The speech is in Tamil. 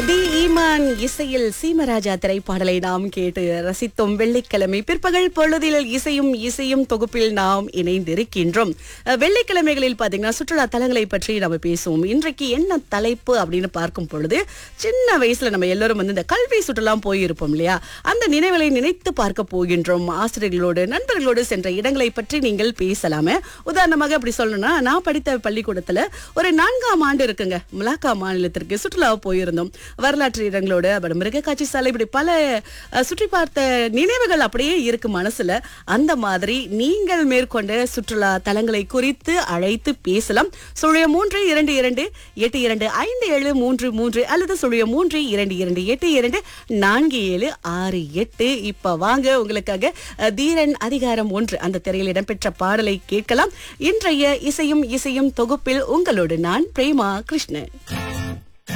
தி ஈமான் இசையில் சீமராஜா திரைப்பாடலை நாம் கேட்டு ரசித்தோம் வெள்ளிக்கிழமை பிற்பகல் பொழுதில் இசையும் இசையும் தொகுப்பில் நாம் இணைந்திருக்கின்றோம் அஹ், வெள்ளிக்கிழமைகளில் பாத்தீங்கன்னா சுற்றுலா தலங்களை பற்றி நம்ம பேசுவோம் இன்றைக்கு என்ன தலைப்பு அப்படின்னு பார்க்கும் பொழுது சின்ன வயசுல நம்ம எல்லாரும் வந்து இந்த கல்வி சுற்றுலா போயிருப்போம் இல்லையா அந்த நினைவுகளை நினைத்து பார்க்க போகின்றோம் ஆசிரியர்களோடு நண்பர்களோடு சென்ற இடங்களை பற்றி நீங்கள் பேசலாமே உதாரணமாக அப்படி சொல்லணும்னா நான் படித்த பள்ளிக்கூடத்துல ஒரு நான்காம் ஆண்டு இருக்குங்க மலாக்கா மாநிலத்திற்கு சுற்றுலா போயிருந்தோம் வரலாற்று இடங்களோடு அப்புறம் மிருகக்காட்சி சாலை இப்படி பல அஹ், சுற்றி பார்த்த நினைவுகள் அப்படியே இருக்கு மனசுல அந்த மாதிரி நீங்கள் மேற்கொண்ட சுற்றுலா தலங்களை குறித்து அழைத்து பேசலாம் சுழிய மூன்று இரண்டு இரண்டு எட்டு இரண்டு ஐந்து ஏழு மூன்று மூன்று அல்லது சுழிய மூன்று இரண்டு இரண்டு எட்டு இரண்டு நான்கு ஏழு ஆறு எட்டு இப்ப வாங்க உங்களுக்காக அஹ், தீரன் அதிகாரம் ஒன்று அந்த திரையில் இடம்பெற்ற பாடலை கேட்கலாம் இன்றைய இசையும் இசையும் தொகுப்பில் உங்களோடு நான் பிரேமா கிருஷ்ணன்